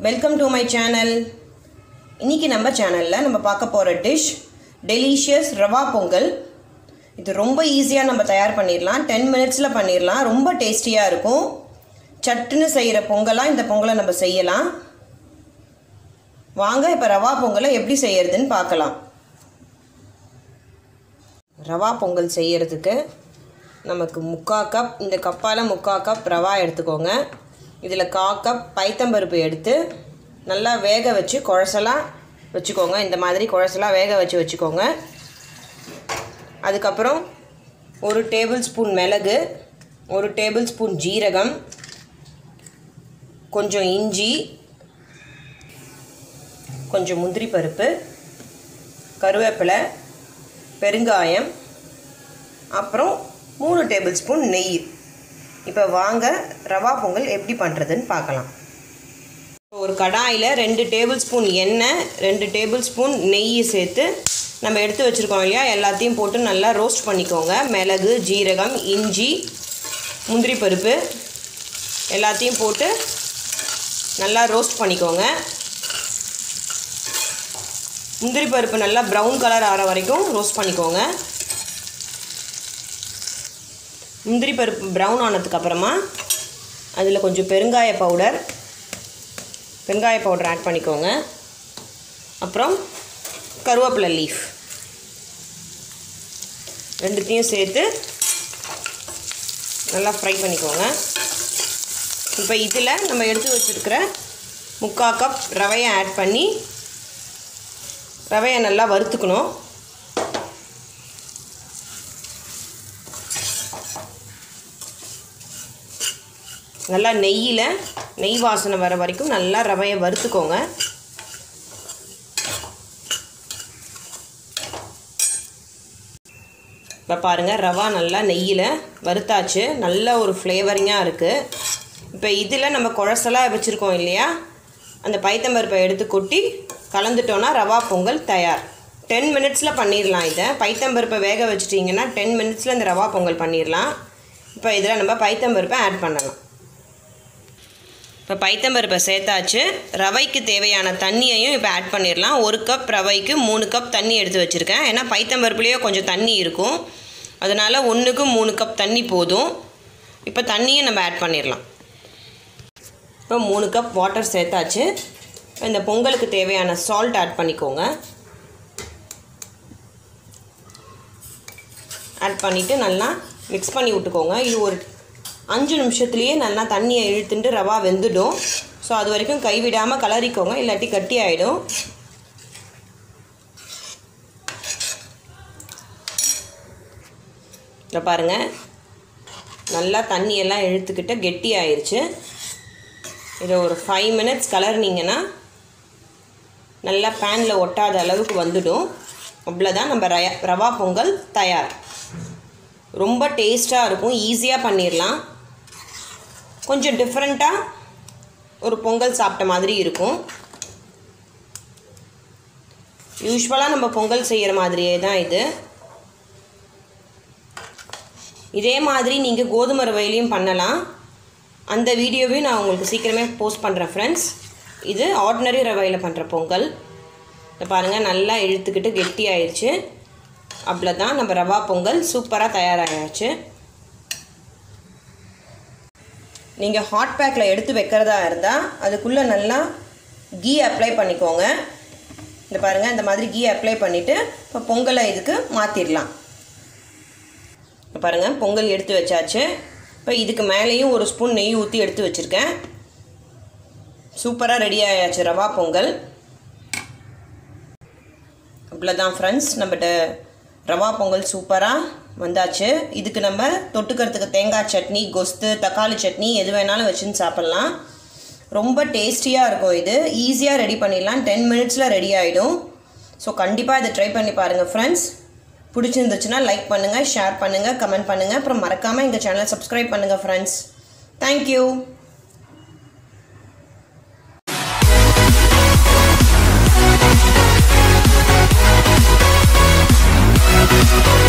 Welcome to my channel இன்னைக்கு நம்ம சேனலில் நம்ம பார்க்க போகிற டிஷ் டெலிஷியஸ் ரவா பொங்கல் இது ரொம்ப ஈஸியாக நம்ம தயார் பண்ணிடலாம் டென் மினிட்ஸில் பண்ணிடலாம் ரொம்ப டேஸ்டியாக இருக்கும் சட்டுன்னு செய்கிற பொங்கலாக இந்த பொங்கலை நம்ம செய்யலாம் வாங்க இப்போ ரவா பொங்கலை எப்படி செய்யறதுன்னு பார்க்கலாம் ரவா பொங்கல் செய்யறதுக்கு நமக்கு முக்கா கப் இந்த கப்பால் முக்கா கப் ரவா எடுத்துக்கோங்க இதில் கா கப் பைத்தம்பருப்பு எடுத்து நல்லா வேக வச்சு குழசலாக வச்சுக்கோங்க இந்த மாதிரி குழசலாக வேக வச்சு வச்சுக்கோங்க அதுக்கப்புறம் ஒரு டேபிள் ஸ்பூன் மிளகு ஒரு டேபிள் ஸ்பூன் ஜீரகம் கொஞ்சம் இஞ்சி கொஞ்சம் முந்திரி பருப்பு கருவேப்பிலை பெருங்காயம் அப்புறம் மூணு டேபிள் ஸ்பூன் நெய் இப்போ வாங்க ரவா பொங்கல் எப்படி பண்ணுறதுன்னு பார்க்கலாம் ஒரு கடாயில் ரெண்டு டேபிள் ஸ்பூன் எண்ணெய் ரெண்டு டேபிள் ஸ்பூன் நெய் சேர்த்து நம்ம எடுத்து வச்சுருக்கோம் இல்லையா எல்லாத்தையும் போட்டு நல்லா ரோஸ்ட் பண்ணிக்கோங்க மிளகு ஜீரகம் இஞ்சி முந்திரி பருப்பு எல்லாத்தையும் போட்டு நல்லா ரோஸ்ட் பண்ணிக்கோங்க முந்திரி பருப்பு நல்லா ப்ரௌன் கலர் ஆகிற வரைக்கும் ரோஸ்ட் பண்ணிக்கோங்க முந்திரி பருப்பு ப்ரௌன் ஆனதுக்கப்புறமா அதில் கொஞ்சம் பெருங்காய பவுடர் பெருங்காய பவுடர் ஆட் பண்ணிக்கோங்க அப்புறம் கருவேப்பிலை லீஃப் ரெண்டுத்தையும் சேர்த்து நல்லா ஃப்ரை பண்ணிக்கோங்க இப்போ இதில் நம்ம எடுத்து வச்சுருக்கிற முக்கால் கப் ரவையை ஆட் பண்ணி ரவையை நல்லா வறுத்துக்கணும் நல்லா நெய்யில் நெய் வாசனை வர வரைக்கும் நல்லா ரவையை வறுத்துக்கோங்க இப்போ பாருங்கள் ரவா நல்லா நெய்யில் வறுத்தாச்சு நல்ல ஒரு ஃப்ளேவரிங்காக இருக்குது இப்போ இதில் நம்ம குழசலாக வச்சுருக்கோம் இல்லையா அந்த பைத்தம்பருப்பை எடுத்து கொட்டி கலந்துட்டோன்னா ரவா பொங்கல் தயார் டென் மினிட்ஸில் பண்ணிடலாம் இதை பைத்தம்பருப்பை வேக வச்சிட்டிங்கன்னா டென் மினிட்ஸில் இந்த ரவா பொங்கல் பண்ணிடலாம் இப்போ இதில் நம்ம பைத்தம்பருப்பை ஆட் பண்ணலாம் இப்போ பைத்தம்பருப்பை சேர்த்தாச்சு ரவைக்கு தேவையான தண்ணியையும் இப்போ ஆட் பண்ணிடலாம் ஒரு கப் ரவைக்கு மூணு கப் தண்ணி எடுத்து வச்சுருக்கேன் ஏன்னா பைத்தம்பருப்புலேயே கொஞ்சம் தண்ணி இருக்கும் அதனால் ஒன்றுக்கு மூணு கப் தண்ணி போதும் இப்போ தண்ணியும் நம்ம ஆட் பண்ணிடலாம் இப்போ மூணு கப் வாட்டர் சேர்த்தாச்சு இந்த பொங்கலுக்கு தேவையான சால்ட் ஆட் பண்ணிக்கோங்க ஆட் பண்ணிவிட்டு நல்லா மிக்ஸ் பண்ணி விட்டுக்கோங்க இது ஒரு அஞ்சு நிமிஷத்துலேயே நல்லா தண்ணியை இழுத்துட்டு ரவா வெந்துடும் ஸோ அது வரைக்கும் கைவிடாமல் கலரிக்கோங்க இல்லாட்டி கட்டி ஆகிடும் இதை பாருங்கள் நல்லா தண்ணியெல்லாம் இழுத்துக்கிட்டு கெட்டி ஆயிடுச்சு இதை ஒரு ஃபைவ் மினிட்ஸ் கலர்னிங்கன்னா நல்லா பேனில் ஒட்டாத அளவுக்கு வந்துடும் அவ்வளோதான் நம்ம ரய ரவா பொங்கல் தயார் ரொம்ப டேஸ்ட்டாக இருக்கும் ஈஸியாக பண்ணிடலாம் கொஞ்சம் டிஃப்ரெண்ட்டாக ஒரு பொங்கல் சாப்பிட்ட மாதிரி இருக்கும் யூஸ்வலாக நம்ம பொங்கல் செய்கிற மாதிரியே தான் இது இதே மாதிரி நீங்கள் கோதுமை ரவையிலையும் பண்ணலாம் அந்த வீடியோவையும் நான் உங்களுக்கு சீக்கிரமே போஸ்ட் பண்ணுறேன் ஃப்ரெண்ட்ஸ் இது ஆர்டினரி ரவையில் பண்ணுற பொங்கல் இதை பாருங்கள் நல்லா இழுத்துக்கிட்டு கெட்டி ஆயிடுச்சு அவ்வளோதான் நம்ம ரவா பொங்கல் சூப்பராக தயாராகிடுச்சு நீங்கள் ஹாட் பேக்கில் எடுத்து வைக்கிறதா இருந்தால் அதுக்குள்ளே நல்லா கீ அப்ளை பண்ணிக்கோங்க இந்த பாருங்கள் இந்த மாதிரி கீ அப்ளை பண்ணிவிட்டு இப்போ பொங்கலை இதுக்கு மாற்றிடலாம் இப்போ பாருங்கள் பொங்கல் எடுத்து வச்சாச்சு இப்போ இதுக்கு மேலேயும் ஒரு ஸ்பூன் நெய் ஊற்றி எடுத்து வச்சுருக்கேன் சூப்பராக ரெடி ஆயாச்சு ரவா பொங்கல் அவ்வளோதான் ஃப்ரெண்ட்ஸ் நம்மகிட்ட ரவா பொங்கல் சூப்பராக வந்தாச்சு இதுக்கு நம்ம தொட்டுக்கிறதுக்கு தேங்காய் சட்னி கொஸ்து தக்காளி சட்னி எது வேணாலும் வச்சுன்னு சாப்பிட்லாம் ரொம்ப டேஸ்டியாக இருக்கும் இது ஈஸியாக ரெடி பண்ணிடலாம் டென் மினிட்ஸில் ரெடி ஆகிடும் ஸோ கண்டிப்பாக இதை ட்ரை பண்ணி பாருங்கள் ஃப்ரெண்ட்ஸ் பிடிச்சிருந்துச்சுன்னா லைக் பண்ணுங்கள் ஷேர் பண்ணுங்கள் கமெண்ட் பண்ணுங்கள் அப்புறம் மறக்காமல் எங்கள் சேனலை சப்ஸ்கிரைப் பண்ணுங்கள் ஃப்ரெண்ட்ஸ் தேங்க்யூ Thank you.